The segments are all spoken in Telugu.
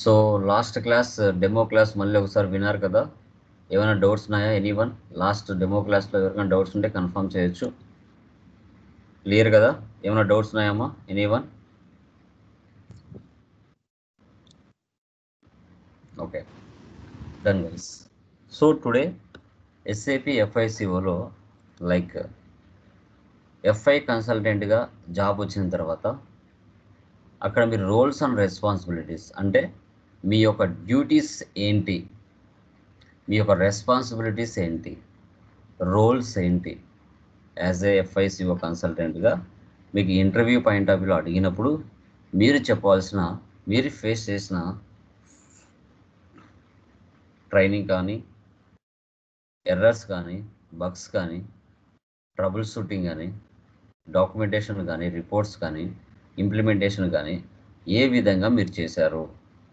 So last class demo class మళ్ళీ ఒకసారి విన్నారు కదా ఏమైనా డౌట్స్ ఉన్నాయా ఎనీ వన్ లాస్ట్ డెమో క్లాస్లో ఎవరికైనా డౌట్స్ ఉంటే కన్ఫర్మ్ చేయొచ్చు క్లియర్ కదా ఏమైనా డౌట్స్ ఉన్నాయమ్మా any one okay done guys so today SAP ఎఫ్ఐసిఓలో లైక్ ఎఫ్ఐ కన్సల్టెంట్గా జాబ్ వచ్చిన తర్వాత అక్కడ మీ రోల్స్ అండ్ రెస్పాన్సిబిలిటీస్ అంటే మీ యొక్క డ్యూటీస్ ఏంటి మీ యొక్క రెస్పాన్సిబిలిటీస్ ఏంటి రోల్స్ ఏంటి యాజ్ ఏ ఎఫ్ఐసిఓ కన్సల్టెంట్గా మీకు ఇంటర్వ్యూ పాయింట్ ఆఫ్ వ్యూలో అడిగినప్పుడు మీరు చెప్పవలసిన మీరు ఫేస్ చేసిన ట్రైనింగ్ కానీ ఎర్రర్స్ కానీ బగ్స్ కానీ ట్రబుల్ షూటింగ్ కానీ డాక్యుమెంటేషన్ కానీ రిపోర్ట్స్ కానీ ఇంప్లిమెంటేషన్ కానీ ఏ విధంగా మీరు చేశారు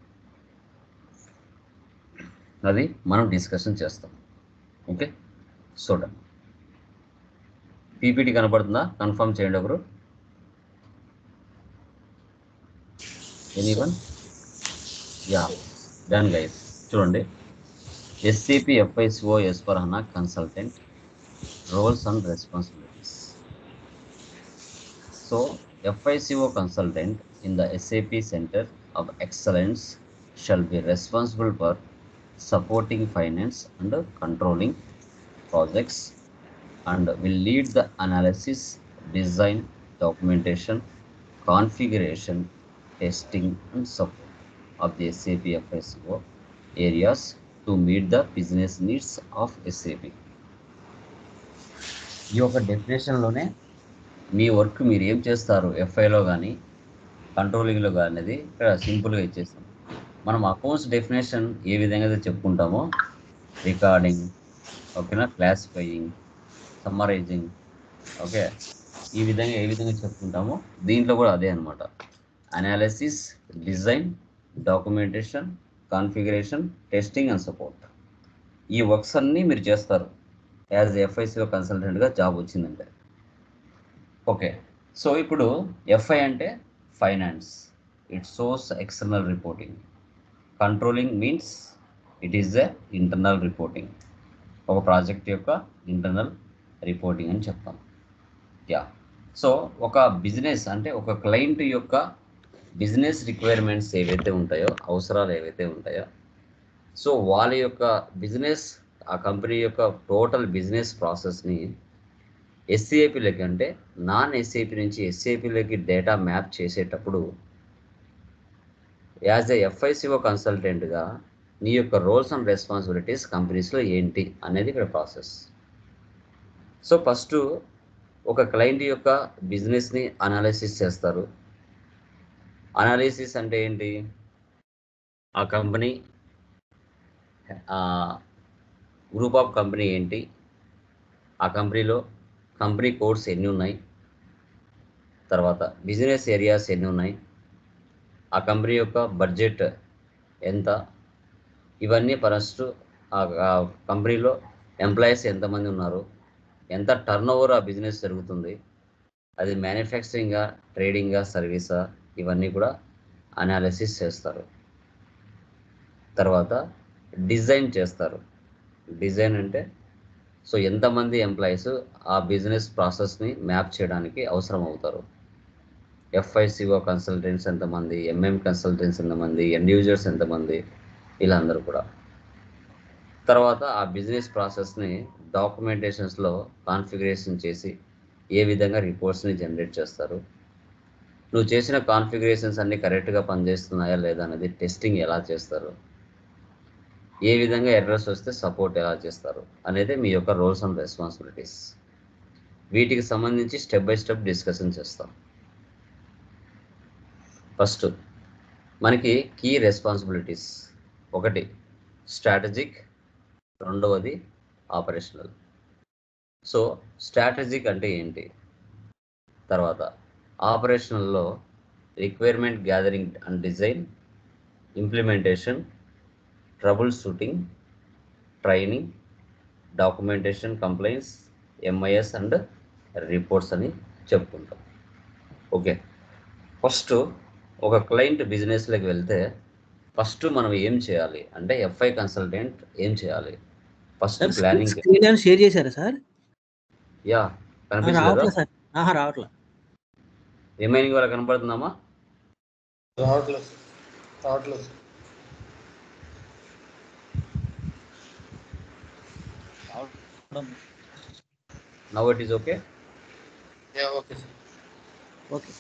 అది మనం డిస్కషన్ చేస్తాం ఓకే చూడండి పీపీటీ కనపడుతుందా కన్ఫర్మ్ చేయండి ఒకరు anyone yeah done guys చూడండి SAP FICO S four HANA consultant roles and responsibilities so FICO consultant in the SAP Center of Excellence shall be responsible for supporting finance and controlling projects and will lead the analysis, design, documentation, configuration, testing and support of the SAP FICO areas to meet the business needs of SAP. ఈ యొక్క డెఫినేషన్లోనే మీ వర్క్ మీరు ఏం చేస్తారు ఎఫ్ఐలో కానీ కంట్రోలింగ్లో కానీ అనేది ఇక్కడ సింపుల్గా ఇచ్చేస్తాం మనం అకౌంట్స్ డెఫినేషన్ ఏ విధంగా అయితే చెప్పుకుంటామో రికార్డింగ్ ఓకేనా క్లాసిఫైయింగ్ సమ్మరైజింగ్ ఓకే ఈ విధంగా ఏ విధంగా చెప్పుకుంటామో దీంట్లో కూడా అదే అనమాట analysis design documentation configuration testing and support ఈ వర్క్స్ అన్నీ మీరు చేస్తారు యాజ్ ఎఫ్ఐసిఓ కన్సల్టెంట్గా జాబ్ వచ్చిందంటే ఓకే సో ఇప్పుడు ఎఫ్ఐ అంటే finance it source external reporting controlling means it is a internal reporting ఒక ప్రాజెక్ట్ యొక్క ఇంటర్నల్ రిపోర్టింగ్ అని చెప్తాం యా సో ఒక బిజినెస్ అంటే ఒక క్లయింట్ యొక్క బిజినెస్ రిక్వైర్మెంట్స్ ఏవైతే ఉంటాయో అవసరాలు ఏవైతే ఉంటాయో సో వాళ్ళ యొక్క బిజినెస్ ఆ కంపెనీ యొక్క టోటల్ బిజినెస్ ప్రాసెస్ని ఎస్సీఐపీలోకి అంటే నాన్ ఎస్సీఐపీ నుంచి ఎస్సీఐపీలోకి డేటా మ్యాప్ చేసేటప్పుడు యాజ్ ఎ ఎఫ్ఐసిఓ కన్సల్టెంట్గా నీ యొక్క రోల్స్ అండ్ రెస్పాన్సిబిలిటీస్ కంపెనీస్లో ఏంటి అనేది ఇక్కడ ప్రాసెస్ సో ఫస్ట్ ఒక క్లయింట్ యొక్క బిజినెస్ని అనాలిసిస్ చేస్తారు అనాలిసిస్ అంటే ఏంటి ఆ కంపెనీ గ్రూప్ ఆఫ్ కంపెనీ ఏంటి ఆ కంపెనీలో కంపెనీ కోడ్స్ ఎన్ని ఉన్నాయి తర్వాత బిజినెస్ ఏరియాస్ ఎన్ని ఉన్నాయి ఆ కంపెనీ యొక్క బడ్జెట్ ఎంత ఇవన్నీ ఫస్ట్ ఆ కంపెనీలో ఎంప్లాయీస్ ఎంతమంది ఉన్నారు ఎంత టర్న్ ఓవర్ ఆ బిజినెస్ జరుగుతుంది అది మ్యానుఫ్యాక్చరింగా ట్రేడింగా సర్వీసా ఇవన్నీ కూడా అనాలిసిస్ చేస్తారు తర్వాత డిజైన్ చేస్తారు డిజైన్ అంటే సో ఎంతమంది ఎంప్లాయీస్ ఆ బిజినెస్ ప్రాసెస్ని మ్యాప్ చేయడానికి అవసరం అవుతారు ఎఫ్ఐసిఓ కన్సల్టెంట్స్ ఎంతమంది ఎంఎం కన్సల్టెంట్స్ ఎంతమంది ఎండ్ యూజర్స్ ఎంతమంది ఇలా అందరూ కూడా తర్వాత ఆ బిజినెస్ ప్రాసెస్ని డాక్యుమెంటేషన్స్లో కాన్ఫిగరేషన్ చేసి ఏ విధంగా రిపోర్ట్స్ని జనరేట్ చేస్తారు నువ్వు చేసిన కాన్ఫిగరేషన్స్ అన్నీ కరెక్ట్గా పనిచేస్తున్నాయా లేదా అనేది టెస్టింగ్ ఎలా చేస్తారు ఏ విధంగా ఎర్రర్స్ వస్తే సపోర్ట్ ఎలా చేస్తారు అనేది మీ యొక్క రోల్స్ అండ్ రెస్పాన్సిబిలిటీస్ వీటికి సంబంధించి స్టెప్ బై స్టెప్ డిస్కషన్ చేస్తాం ఫస్ట్ మనకి కీ రెస్పాన్సిబిలిటీస్ ఒకటి స్ట్రాటజిక్ రెండవది ఆపరేషనల్ సో స్ట్రాటజిక్ అంటే ఏంటి తర్వాత ఆపరేషనల్లో requirement gathering and design implementation trouble shooting training documentation complaints MIS and reports అని చెప్పుకుంటాం ఓకే ఫస్ట్ ఒక క్లయింట్ బిజినెస్లోకి వెళ్తే ఫస్ట్ మనం ఏం చేయాలి అంటే ఎఫ్ఐ కన్సల్టెంట్ ఏం చేయాలి ఫస్ట్ సార్ ప్లానింగ్ స్క్రీన్ ఏమైనా షేర్ చేశారా సార్ యా ఆ, కనిపించలేదా రావట్లేదు సార్ ఆహా రావట్లేదు రిమైనింగ్ వాళ్ళ కనపడుతుందమ్మా రావట్లేదు సార్. రావట్లేదు sir. Now it is okay yeah okay sir okay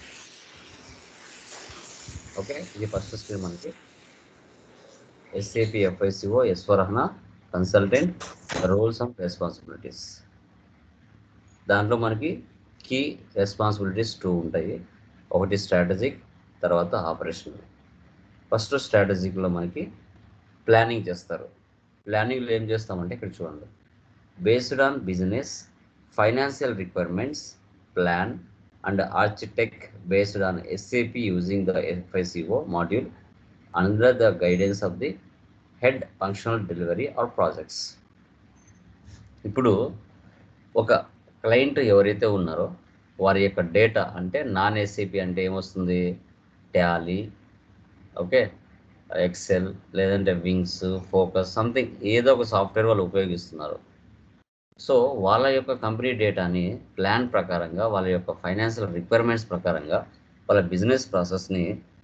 okay ఇది ఫస్ట్ స్క్రీన్ మనకి SAP FICO S four HANA consultant roles and responsibilities దాంట్లో మనకి కీ రెస్పాన్సిబిలిటీస్ టూ ఉంటాయి ఒకటి స్ట్రాటజిక్ తర్వాత ఆపరేషనల్ ఫస్ట్ స్ట్రాటజిక్లో మనకి ప్లానింగ్ చేస్తారు ప్లానింగ్లో ఏం చేస్తామంటే ఇక్కడ చూడండి based on business financial requirements plan and architect based on SAP using the FICO module under the guidance of the head functional delivery or projects. ఇప్పుడు ఒక క్లయింట్ ఎవరైతే ఉన్నారో వారి యొక్క డేటా అంటే నాన్ ఎస్ఏపి అంటే ఏమొస్తుంది టాలీ ఓకే ఎక్సెల్ లేదంటే వింగ్స్ ఫోకస్ సంథింగ్ ఏదో ఒక సాఫ్ట్వేర్ వాళ్ళు ఉపయోగిస్తున్నారు సో వాళ్ళ యొక్క కంపెనీ డేటాని ప్లాన్ ప్రకారంగా వాళ్ళ యొక్క ఫైనాన్షియల్ రిక్వైర్మెంట్స్ ప్రకారంగా వాళ్ళ బిజినెస్ ప్రాసెస్ని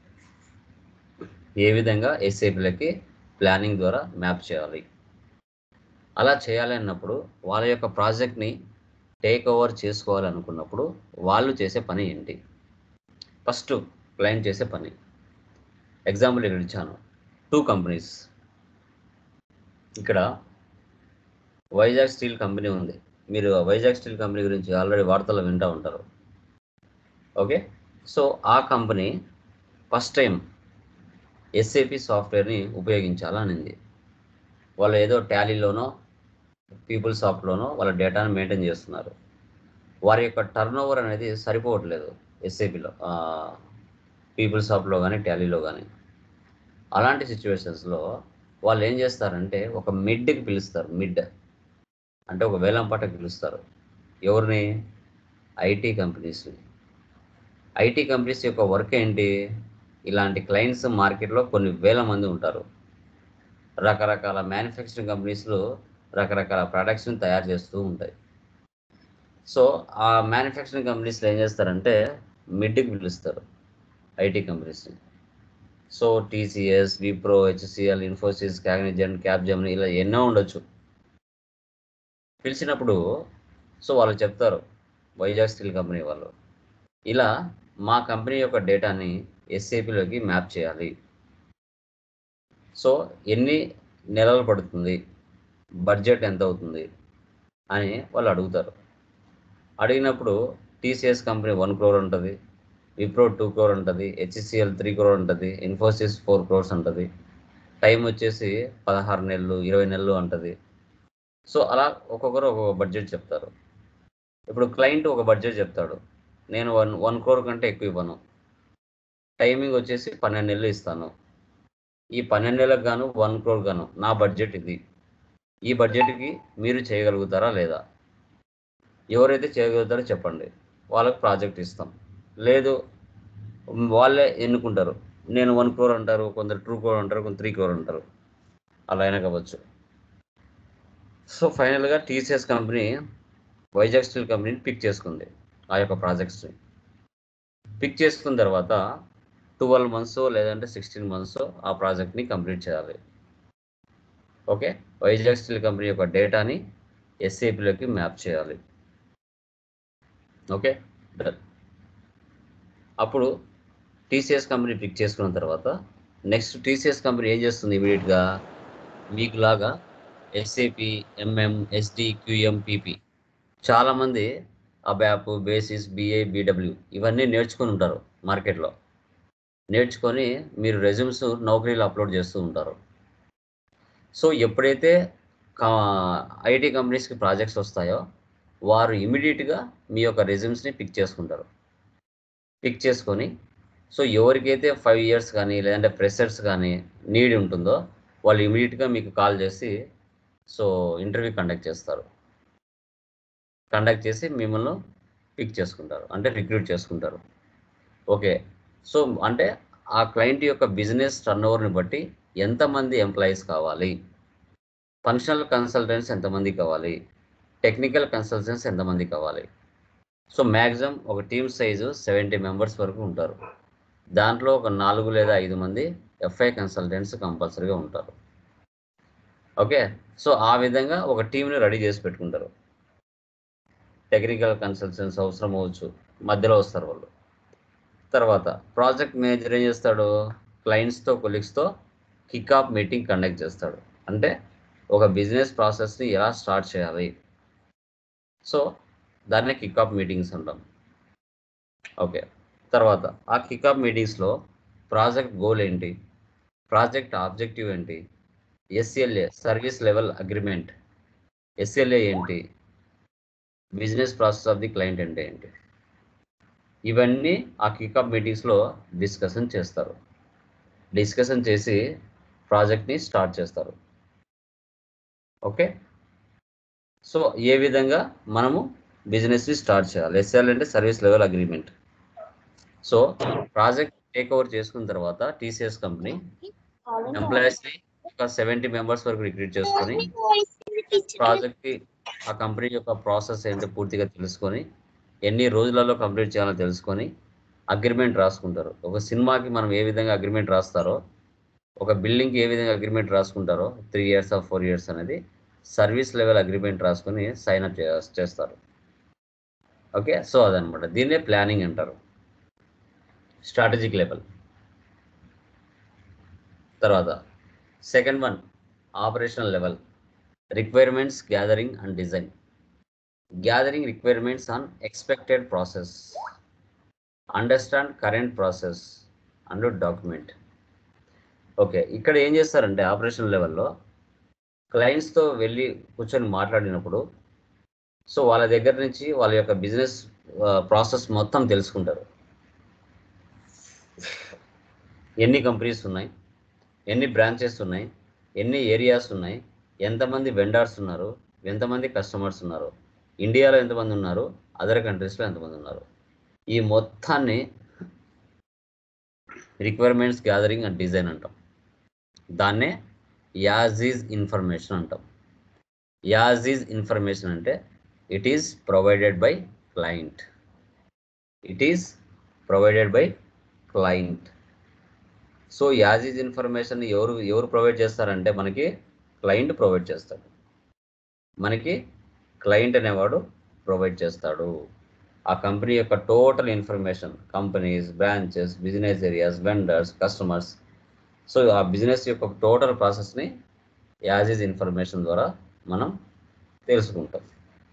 ఏ విధంగా ఎస్ఏపీలకి ప్లానింగ్ ద్వారా మ్యాప్ చేయాలి అలా చేయాలి అన్నప్పుడు వాళ్ళ యొక్క ప్రాజెక్ట్ని టేక్ ఓవర్ చేసుకోవాలనుకున్నప్పుడు వాళ్ళు చేసే పని ఏంటి ఫస్ట్ క్లయింట్ చేసే పని ఎగ్జాంపుల్ ఇక్కడ ఇచ్చాను టూ కంపెనీస్ ఇక్కడ వైజాగ్ స్టీల్ కంపెనీ ఉంది మీరు వైజాగ్ స్టీల్ కంపెనీ గురించి ఆల్రెడీ వార్తలు వింటూ ఉంటారు ఓకే సో ఆ కంపెనీ ఫస్ట్ టైం ఎస్ఏపి సాఫ్ట్వేర్ని ఉపయోగించాలనింది వాళ్ళు ఏదో టాలీలోనో పీపుల్ సాఫ్ట్లోనో వాళ్ళ డేటాను మెయింటైన్ చేస్తున్నారు వారి యొక్క టర్న్ ఓవర్ అనేది సరిపోవట్లేదు ఎస్ఏపిలో పీపుల్ సాఫ్ట్లో కానీ టాలీలో కానీ అలాంటి సిచ్యువేషన్స్లో వాళ్ళు ఏం చేస్తారంటే ఒక మిడ్కి పిలుస్తారు మిడ్ అంటే ఒక వేలం పాటకు పిలుస్తారు ఎవరిని ఐటీ కంపెనీస్ని ఐటీ కంపెనీస్ యొక్క వర్క్ ఏంటి ఇలాంటి క్లయింట్స్ మార్కెట్లో కొన్ని వేల మంది ఉంటారు రకరకాల మ్యానుఫ్యాక్చరింగ్ కంపెనీస్లో రకరకాల ప్రొడక్ట్స్ని తయారు చేస్తూ ఉంటాయి సో ఆ మ్యానుఫ్యాక్చరింగ్ కంపెనీస్లో ఏం చేస్తారంటే మిడ్కి పిలుస్తారు ఐటీ కంపెనీస్ని so TCS Wipro HCL Infosys Cognizant Capgemini ఇలా ఎన్నో ఉండొచ్చు పిలిచినప్పుడు సో వాళ్ళు చెప్తారు వైజాగ్ స్టీల్ కంపెనీ వాళ్ళు ఇలా మా కంపెనీ యొక్క డేటాని ఎస్ఏపిలోకి మ్యాప్ చేయాలి సో ఎన్ని నెలలు పడుతుంది బడ్జెట్ ఎంత అవుతుంది అని వాళ్ళు అడుగుతారు అడిగినప్పుడు టీసీఎస్ కంపెనీ వన్ క్రోర్ ఉంటుంది విప్రో టూ క్రోర్ ఉంటుంది హెచ్సిఎల్ త్రీ క్రోర్ ఉంటుంది ఇన్ఫోసిస్ ఫోర్ క్రోర్స్ ఉంటుంది టైం వచ్చేసి పదహారు నెలలు ఇరవై నెలలు ఉంటుంది సో అలా ఒక్కొక్కరు ఒక్కొక్క బడ్జెట్ చెప్తారు ఇప్పుడు క్లయింట్ ఒక బడ్జెట్ చెప్తాడు నేను వన్ వన్ క్రోర్ కంటే ఎక్కువ ఇవ్వను టైమింగ్ వచ్చేసి పన్నెండు నెలలు ఇస్తాను ఈ పన్నెండు నెలలకు గాను వన్ క్రోర్ గాను నా బడ్జెట్ ఇది ఈ బడ్జెట్కి మీరు చేయగలుగుతారా లేదా ఎవరైతే చేయగలుగుతారో చెప్పండి వాళ్ళకి ప్రాజెక్ట్ ఇస్తాం లేదు వాళ్ళే ఎన్నుకుంటారు నేను వన్ క్రోర్ అంటారు కొందరు టూ క్రోర్ అంటారు కొందరు త్రీ క్రోర్ అంటారు అలా అయినా కావచ్చు సో ఫైనల్గా టీసీఎస్ కంపెనీ వైజాగ్ స్టీల్ కంపెనీని పిక్ చేసుకుంది ఆ యొక్క ప్రాజెక్ట్స్ని పిక్ చేసుకున్న తర్వాత ట్వెల్వ్ మంత్స్ లేదంటే సిక్స్టీన్ మంత్స్ ఆ ప్రాజెక్ట్ని కంప్లీట్ చేయాలి ఓకే వైజాగ్ స్టీల్ కంపెనీ యొక్క డేటాని ఎస్ఏపిలోకి మ్యాప్ చేయాలి ఓకే డన్ అప్పుడు టీసీఎస్ కంపెనీ పిక్ చేసుకున్న తర్వాత నెక్స్ట్ టీసీఎస్ కంపెనీ ఏం చేస్తుంది ఇమీడియట్గా మీకు లాగా SAP MM SD QM PP చాలామంది అబ్యాప్ బేసిస్ బిఏ బీడబ్ల్యూ ఇవన్నీ నేర్చుకొని ఉంటారు మార్కెట్లో నేర్చుకొని మీరు రెజ్యూమ్స్ నౌకరీలు అప్లోడ్ చేస్తూ ఉంటారు సో ఎప్పుడైతే ఐటీ కంపెనీస్కి ప్రాజెక్ట్స్ వస్తాయో వారు ఇమీడియట్గా మీ యొక్క రెజ్యూమ్స్ని పిక్ చేసుకుంటారు పిక్ చేసుకొని సో ఎవరికైతే ఫైవ్ ఇయర్స్ కానీ లేదంటే ఫ్రెషర్స్ కానీ నీడ్ ఉంటుందో వాళ్ళు ఇమీడియట్గా మీకు కాల్ చేసి సో ఇంటర్వ్యూ కండక్ట్ చేస్తారు కండక్ట్ చేసి మిమ్మల్ని పిక్ చేసుకుంటారు అంటే రిక్రూట్ చేసుకుంటారు ఓకే సో అంటే ఆ క్లయింట్ యొక్క బిజినెస్ టర్న్ బట్టి ఎంతమంది ఎంప్లాయీస్ కావాలి ఫంక్షనల్ కన్సల్టెంట్స్ ఎంతమంది కావాలి టెక్నికల్ కన్సల్టెంట్స్ ఎంతమంది కావాలి సో మ్యాక్సిమం ఒక టీమ్ సైజు సెవెంటీ మెంబర్స్ వరకు ఉంటారు దాంట్లో ఒక నాలుగు లేదా ఐదు మంది ఎఫ్ఐ కన్సల్టెంట్స్ కంపల్సరీగా ఉంటారు ఓకే సో ఆ విధంగా ఒక టీంని రెడీ చేసి పెట్టుకుంటారు టెక్నికల్ కన్సల్టెంట్స్ అవసరం అవ్వచ్చు మధ్యలో వస్తారు వాళ్ళు తర్వాత ప్రాజెక్ట్ మేనేజర్ ఏం చేస్తాడు క్లయింట్స్తో కొలీగ్స్తో కిక్ ఆఫ్ మీటింగ్ కండక్ట్ చేస్తాడు అంటే ఒక బిజినెస్ ప్రాసెస్ని ఎలా స్టార్ట్ చేయాలి సో దాన్నే కిక్ ఆఫ్ మీటింగ్స్ అంటాం ఓకే తర్వాత ఆ కిక్ ఆఫ్ మీటింగ్స్లో ప్రాజెక్ట్ గోల్ ఏంటి ప్రాజెక్ట్ ఆబ్జెక్టివ్ ఏంటి SLA service level agreement SLA ఏంటి business process of the client అంటే ఏంటి ఇవన్నీ ఆ కికప్ మీటింగ్స్లో డిస్కషన్ చేస్తారు డిస్కషన్ చేసి ప్రాజెక్ట్ని స్టార్ట్ చేస్తారు ఓకే సో ఏ విధంగా మనము బిజినెస్ని స్టార్ట్ చేయాలి ఎస్ఎల్ అంటే service level agreement so project take over చేసుకున్న తర్వాత టీసీఎస్ కంపెనీ ఎంప్లాయీస్ని ఒక సెవెంటీ మెంబర్స్ వరకు రిక్రూట్ చేసుకొని ప్రాజెక్ట్కి ఆ కంపెనీ యొక్క ప్రాసెస్ ఏంటో పూర్తిగా తెలుసుకొని ఎన్ని రోజులలో కంప్లీట్ చేయాలో తెలుసుకొని అగ్రిమెంట్ రాసుకుంటారు ఒక సినిమాకి మనం ఏ విధంగా అగ్రిమెంట్ రాస్తారో ఒక బిల్డింగ్కి ఏ విధంగా అగ్రిమెంట్ రాసుకుంటారో three years of four years అనేది సర్వీస్ లెవెల్ అగ్రిమెంట్ రాసుకొని సైన్ అప్ చేస్తారు ఓకే సో అదనమాట దీన్నే ప్లానింగ్ అంటారు స్ట్రాటజిక్ లెవెల్ తర్వాత second one operational level requirements gathering and design gathering requirements on expected process understand current process and document okay ఇక్కడ ఏం చేస్తారంటే ఆపరేషన్ లెవెల్లో క్లయింట్స్తో వెళ్ళి కూర్చొని మాట్లాడినప్పుడు సో వాళ్ళ దగ్గర నుంచి వాళ్ళ యొక్క బిజినెస్ ప్రాసెస్ మొత్తం తెలుసుకుంటారు ఎన్ని కంపెనీస్ ఉన్నాయి ఎన్ని బ్రాంచెస్ ఉన్నాయి ఎన్ని ఏరియాస్ ఉన్నాయి ఎంతమంది వెండర్స్ ఉన్నారు ఎంతమంది కస్టమర్స్ ఉన్నారు ఇండియాలో ఎంతమంది ఉన్నారు అదర్ కంట్రీస్లో ఎంతమంది ఉన్నారు ఈ మొత్తాన్ని రిక్వైర్మెంట్స్ గ్యాదరింగ్ అండ్ డిజైన్ అంటాం దాన్నే యాజీజ్ ఇన్ఫర్మేషన్ అంటాం యాజీజ్ ఇన్ఫర్మేషన్ అంటే it is provided by client it is provided by client so as is information ఎవరు ఎవరు ప్రొవైడ్ చేస్తారంటే మనకి క్లయింట్ ప్రొవైడ్ చేస్తాడు మనకి క్లయింట్ అనేవాడు ప్రొవైడ్ చేస్తాడు ఆ కంపెనీ యొక్క total information companies branches business areas vendors customers so ఆ బిజినెస్ యొక్క టోటల్ ప్రాసెస్ని యాజీజ్ ఇన్ఫర్మేషన్ ద్వారా మనం తెలుసుకుంటాం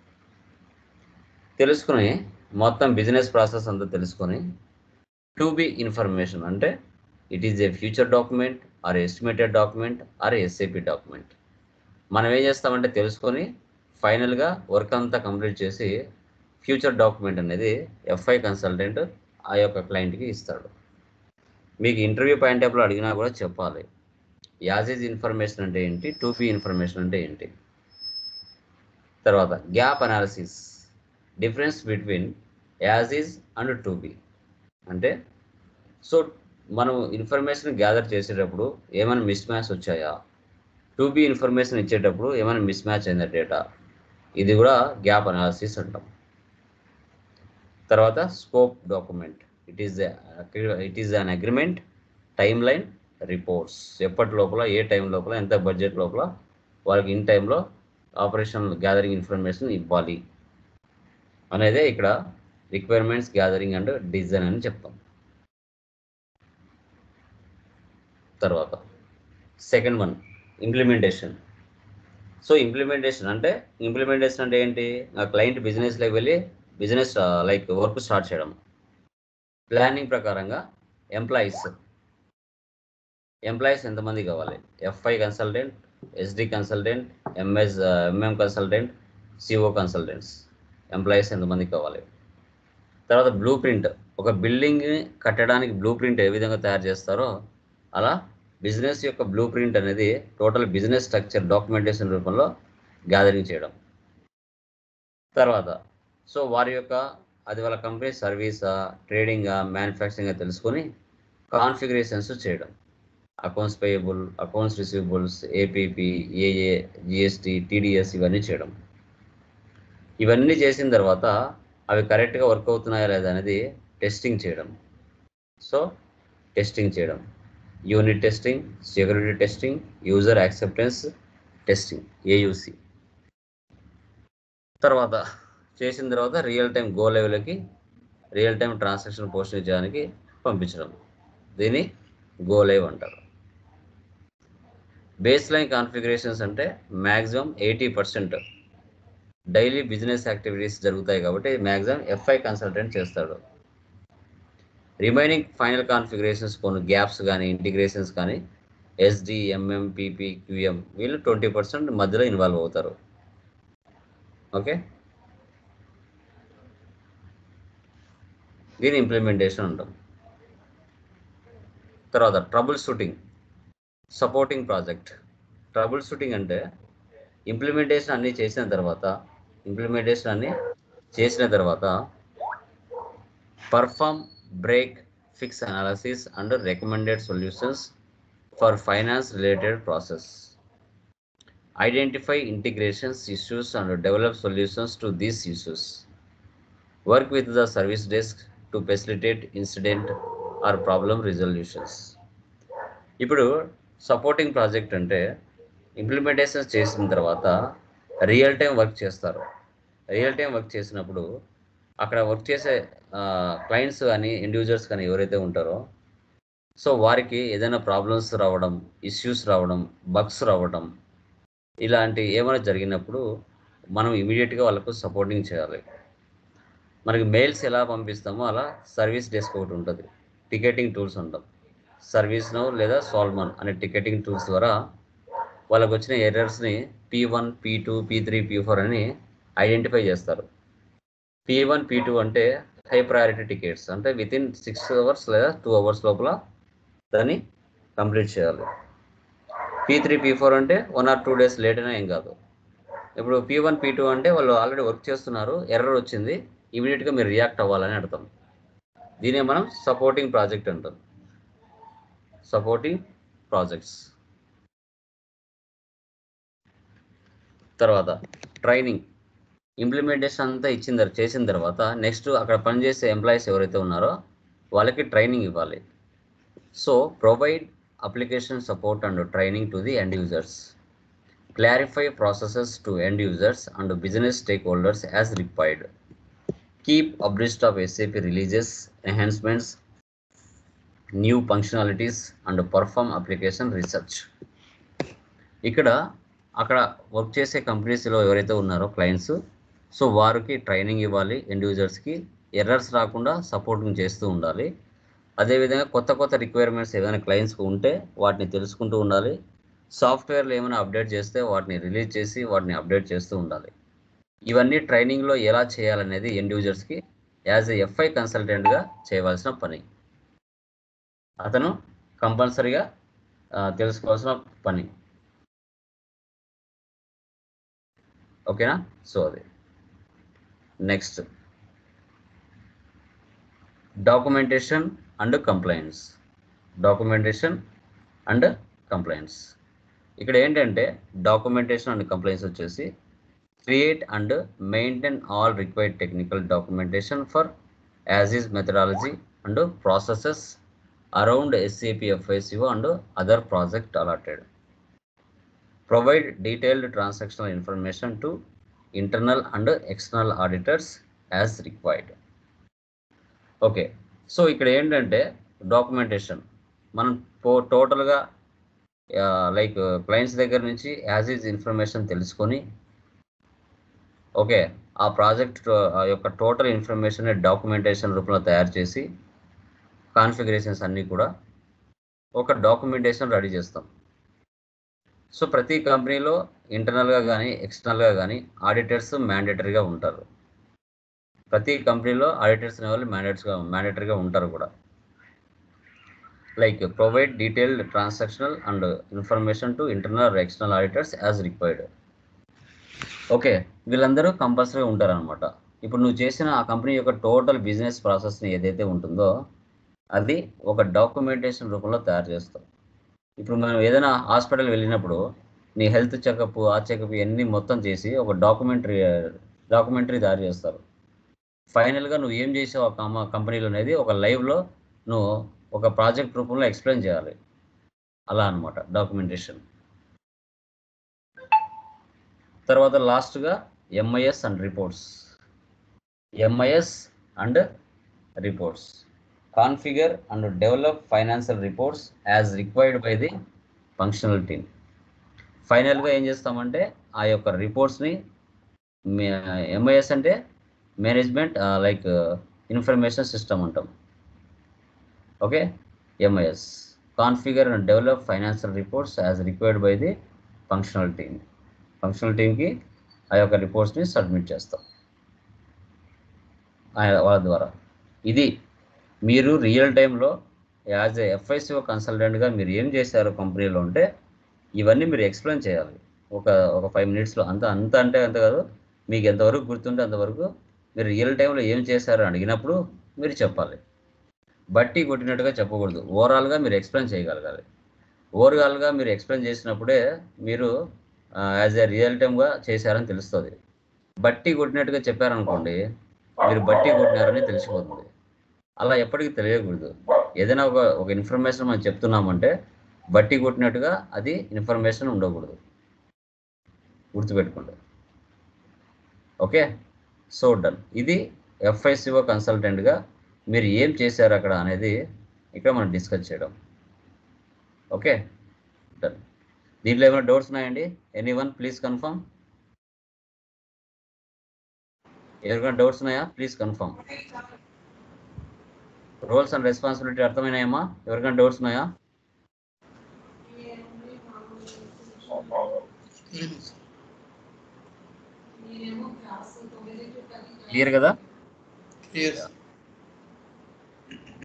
తెలుసుకుని మొత్తం బిజినెస్ ప్రాసెస్ అంతా తెలుసుకొని టు బి ఇన్ఫర్మేషన్ అంటే it is a future document or estimated document or SAP document మనం ఏం చేస్తామంటే తెలుసుకొని ఫైనల్గా వర్క్ అంతా కంప్లీట్ చేసి ఫ్యూచర్ డాక్యుమెంట్ అనేది ఎఫ్ఐ కన్సల్టెంట్ ఆ యొక్క క్లయింట్కి ఇస్తాడు మీకు ఇంటర్వ్యూ పాయింట్ ఆఫ్లో అడిగినా కూడా చెప్పాలి యాజీజ్ ఇన్ఫర్మేషన్ అంటే ఏంటి టూ పీ ఇన్ఫర్మేషన్ అంటే ఏంటి తర్వాత gap analysis difference between as is and to be అంటే సో మనం ఇన్ఫర్మేషన్ గ్యాదర్ చేసేటప్పుడు ఏమైనా మిస్ మ్యాచ్ వచ్చాయా టూ బి ఇన్ఫర్మేషన్ ఇచ్చేటప్పుడు ఏమైనా మిస్ మ్యాచ్ అయిందా డేటా ఇది కూడా గ్యాప్ అనాలిసిస్ అంటాం తర్వాత scope document it is it is an agreement timeline reports ఎప్పటి లోపల ఏ టైం లోపల ఎంత బడ్జెట్ లోపల వాళ్ళకి ఇన్ టైంలో ఆపరేషన్ గ్యాదరింగ్ ఇన్ఫర్మేషన్ ఇవ్వాలి అనేదే ఇక్కడ రిక్వైర్మెంట్స్ గ్యాదరింగ్ అండ్ డిజైన్ అని చెప్తాం తర్వాత second one implementation so implementation అంటే ఇంప్లిమెంటేషన్ అంటే ఏంటి ఆ క్లయింట్ బిజినెస్లోకి వెళ్ళి బిజినెస్ లైక్ వర్క్ స్టార్ట్ చేయడం ప్లానింగ్ ప్రకారంగా ఎంప్లాయీస్ ఎంప్లాయీస్ ఎంతమంది కావాలి FI consultant SD consultant MS MM consultant CO consultants employees ఎంతమంది కావాలి తర్వాత బ్లూ ప్రింట్ ఒక బిల్డింగ్ కట్టడానికి బ్లూ ప్రింట్ ఏ విధంగా తయారు చేస్తారో అలా బిజినెస్ యొక్క బ్లూ ప్రింట్ అనేది టోటల్ బిజినెస్ స్ట్రక్చర్ డాక్యుమెంటేషన్ రూపంలో గ్యాదరింగ్ చేయడం తర్వాత సో వారి యొక్క అది వాళ్ళ కంపెనీ సర్వీసా ట్రేడింగా మ్యానుఫ్యాక్చరింగ్ తెలుసుకొని కాన్ఫిగరేషన్స్ చేయడం accounts payable accounts receivables APP AA GST TDS ఇవన్నీ చేయడం ఇవన్నీ చేసిన తర్వాత అవి కరెక్ట్గా వర్క్ అవుతున్నాయా లేదా అనేది టెస్టింగ్ చేయడం సో టెస్టింగ్ చేయడం unit testing security testing user acceptance testing AUC తర్వాత చేసిన తర్వాత రియల్ టైం గో లెవెల్కి రియల్ టైం ట్రాన్సాక్షన్ పోస్ట్ చేయడానికి పంపించడం దీన్ని గో లైవ్ అంటారు బేస్ లైన్ కాన్ఫిగరేషన్స్ అంటే maximum eighty percent daily business activities జరుగుతాయి కాబట్టి మ్యాక్సిమం ఎఫ్ఐ కన్సల్టెంట్ చేస్తాడు రిమైనింగ్ ఫైనల్ కాన్ఫిగరేషన్స్ కొన్ని గ్యాప్స్ కానీ ఇంటిగ్రేషన్స్ కానీ ఎస్డి ఎంఎం పిపి క్యూఎం వీళ్ళు ట్వంటీ పర్సెంట్ మధ్యలో ఇన్వాల్వ్ అవుతారు ఓకే దీని ఇంప్లిమెంటేషన్ ఉంటాం తర్వాత trouble shooting supporting project trouble shooting అంటే ఇంప్లిమెంటేషన్ అన్నీ చేసిన తర్వాత ఇంప్లిమెంటేషన్ అన్నీ చేసిన తర్వాత perform break fix analysis and recommended solutions for finance related process identify integrations issues and develop solutions to these issues work with the service desk to facilitate incident or problem resolutions ఇప్పుడు సపోర్టింగ్ ప్రాజెక్ట్ అంటే ఇంప్లిమెంటేషన్ చేసిన తర్వాత రియల్ టైం వర్క్ చేస్తారు రియల్ టైం వర్క్ చేసినప్పుడు అక్కడ వర్క్ చేసే క్లయింట్స్ కానీ ఇండివిజువల్స్ కానీ ఎవరైతే ఉంటారో సో వారికి ఏదైనా ప్రాబ్లమ్స్ రావడం ఇష్యూస్ రావడం బగ్స్ రావడం ఇలాంటి ఏమైనా జరిగినప్పుడు మనం ఇమీడియట్గా వాళ్ళకు సపోర్టింగ్ చేయాలి మనకి మెయిల్స్ ఎలా పంపిస్తామో అలా సర్వీస్ డెస్క్ ఒకటి ఉంటుంది టికెటింగ్ టూల్స్ ఉంటాం సర్వీస్ నో లేదా సాల్మన్ అనే టికెటింగ్ టూల్స్ ద్వారా వాళ్ళకు వచ్చిన ఎర్రర్స్ని P one P two P three P four అని ఐడెంటిఫై చేస్తారు పీ వన్ పీ టూ అంటే హై ప్రయారిటీ టికెట్స్ అంటే విత్ ఇన్ సిక్స్ అవర్స్ లేదా టూ అవర్స్ లోపల దాన్ని కంప్లీట్ చేయాలి పీ త్రీ పీ ఫోర్ అంటే one or two days late అయినా ఏం కాదు ఇప్పుడు పీ వన్ పీ టూ అంటే వాళ్ళు ఆల్రెడీ వర్క్ చేస్తున్నారు ఎర్రర్ వచ్చింది ఇమీడియట్గా మీరు రియాక్ట్ అవ్వాలని అర్థం దీనే మనం సపోర్టింగ్ ప్రాజెక్ట్ అంటాం సపోర్టింగ్ ప్రాజెక్ట్స్ తర్వాత ట్రైనింగ్ ఇంప్లిమెంటేషన్ అంతా ఇచ్చిన తర్వాత చేసిన తర్వాత నెక్స్ట్ అక్కడ పనిచేసే ఎంప్లాయీస్ ఎవరైతే ఉన్నారో వాళ్ళకి ట్రైనింగ్ ఇవ్వాలి so provide application support and training to the end users clarify processes to end users and business stakeholders as required keep abreast of SAP releases enhancements new functionalities and perform application research ఇక్కడ అక్కడ వర్క్ చేసే కంపెనీస్లో ఎవరైతే ఉన్నారో క్లయింట్స్ సో వారికి ట్రైనింగ్ ఇవ్వాలి ఎండ్ యూజర్స్కి ఎర్రర్స్ రాకుండా సపోర్టింగ్ చేస్తూ ఉండాలి అదేవిధంగా కొత్త కొత్త రిక్వైర్మెంట్స్ ఏదైనా క్లయింట్స్కి ఉంటే వాటిని తెలుసుకుంటూ ఉండాలి సాఫ్ట్వేర్లు ఏమైనా అప్డేట్ చేస్తే వాటిని రిలీజ్ చేసి వాటిని అప్డేట్ చేస్తూ ఉండాలి ఇవన్నీ ట్రైనింగ్లో ఎలా చేయాలనేది ఎండ్ యూజర్స్కి యాజ్ ఎ ఎఫ్ఐ కన్సల్టెంట్గా చేయవలసిన పని అతను కంపల్సరీగా తెలుసుకోవాల్సిన పని ఓకేనా సో అది next documentation and complaints documentation and complaints ఇక్కడ ఏంటంటే డాక్యుమెంటేషన్ అండ్ కంప్లైంట్స్ వచ్చేసి create and maintain all required technical documentation for as is methodology and processes around SAP FICO and other project allotted provide detailed transactional information to internal and external auditors as required okay so ఇక్కడ ఏంటంటే డాక్యుమెంటేషన్ మనం పో టోటల్గా లైక్ క్లయింట్స్ దగ్గర నుంచి యాజ్ ఈజ్ ఇన్ఫర్మేషన్ తెలుసుకొని ఓకే ఆ ప్రాజెక్ట్ యొక్క టోటల్ ఇన్ఫర్మేషన్ డాక్యుమెంటేషన్ రూపంలో తయారు చేసి కాన్ఫిగరేషన్స్ అన్నీ కూడా ఒక డాక్యుమెంటేషన్ రెడీ చేస్తాం సో ప్రతి కంపెనీలో ఇంటర్నల్గా కానీ ఎక్స్టర్నల్గా కానీ ఆడిటర్స్ మ్యాండేటరీగా ఉంటారు ప్రతి కంపెనీలో ఆడిటర్స్ అనే వాళ్ళు మ్యాండేట్స్గా మ్యాండేటరీగా ఉంటారు కూడా like provide detailed transactional and information to internal external auditors as required okay వీళ్ళందరూ కంపల్సరీగా ఉంటారనమాట ఇప్పుడు నువ్వు చేసిన ఆ కంపెనీ యొక్క టోటల్ బిజినెస్ ప్రాసెస్ని ఏదైతే ఉంటుందో అది ఒక డాక్యుమెంటేషన్ రూపంలో తయారు చేస్తాం ఇప్పుడు మనం ఏదైనా హాస్పిటల్ వెళ్ళినప్పుడు నీ హెల్త్ చెకప్ ఆ చెకప్ ఇవన్నీ మొత్తం చేసి ఒక డాక్యుమెంటరీ డాక్యుమెంటరీ తయారు చేస్తారు ఫైనల్గా నువ్వు ఏం చేసావు ఆ కమ కంపెనీలో అనేది ఒక లైవ్లో నువ్వు ఒక ప్రాజెక్ట్ రూపంలో ఎక్స్ప్లెయిన్ చేయాలి అలా అనమాట డాక్యుమెంటేషన్ తర్వాత లాస్ట్గా MIS and reports MIS and reports configure and develop financial reports as required by the functional team ఫైనల్గా ఏం చేస్తామంటే ఆ యొక్క రిపోర్ట్స్ని ఎంఐఎస్ అంటే మేనేజ్మెంట్ లైక్ ఇన్ఫర్మేషన్ సిస్టమ్ అంటాం okay MIS configure and develop financial reports as required by the functional team functional టీమ్కి ఆ యొక్క రిపోర్ట్స్ని సబ్మిట్ చేస్తాం ఆయన వాళ్ళ ద్వారా ఇది మీరు రియల్ టైంలో యాజ్ ఏ ఎఫ్ఐసిఓ కన్సల్టెంట్గా మీరు ఏం చేశారు కంపెనీలో ఉంటే ఇవన్నీ మీరు ఎక్స్ప్లెయిన్ చేయాలి ఒక ఒక ఫైవ్ మినిట్స్లో అంత అంత అంటే అంత కాదు మీకు ఎంతవరకు గుర్తుంటే అంతవరకు మీరు రియల్ టైంలో ఏం చేశారు అని అడిగినప్పుడు మీరు చెప్పాలి బట్టి కొట్టినట్టుగా చెప్పకూడదు ఓవరాల్గా మీరు ఎక్స్ప్లెయిన్ చేయగలగాలి ఓవరాల్గా మీరు ఎక్స్ప్లెయిన్ చేసినప్పుడే మీరు యాజ్ ఏ రియల్ టైమ్గా చేశారని తెలుస్తుంది బట్టి కొట్టినట్టుగా చెప్పారనుకోండి మీరు బట్టి కొట్టినారని తెలిసిపోతుంది అలా ఎప్పటికీ తెలియకూడదు ఏదైనా ఒక ఒక ఇన్ఫర్మేషన్ మనం చెప్తున్నామంటే బట్టి కొట్టినట్టుగా అది ఇన్ఫర్మేషన్ ఉండకూడదు గుర్తుపెట్టుకోండి ఓకే సో డన్ ఇది ఎఫ్ఐసిఓ కన్సల్టెంట్గా మీరు ఏం చేశారు అక్కడ అనేది ఇక్కడ మనం డిస్కస్ చేయడం ఓకే డన్ దీంట్లో ఏమైనా డౌట్స్ ఉన్నాయండి ఎనీ వన్ ప్లీజ్ కన్ఫర్మ్ ఎవరికైనా డౌట్స్ ఉన్నాయా please confirm roles and responsibility అర్థమైనాయమ్మా ఎవరికైనా డౌట్స్ ఉన్నాయా క్లియర్ కదా క్లియర్ సార్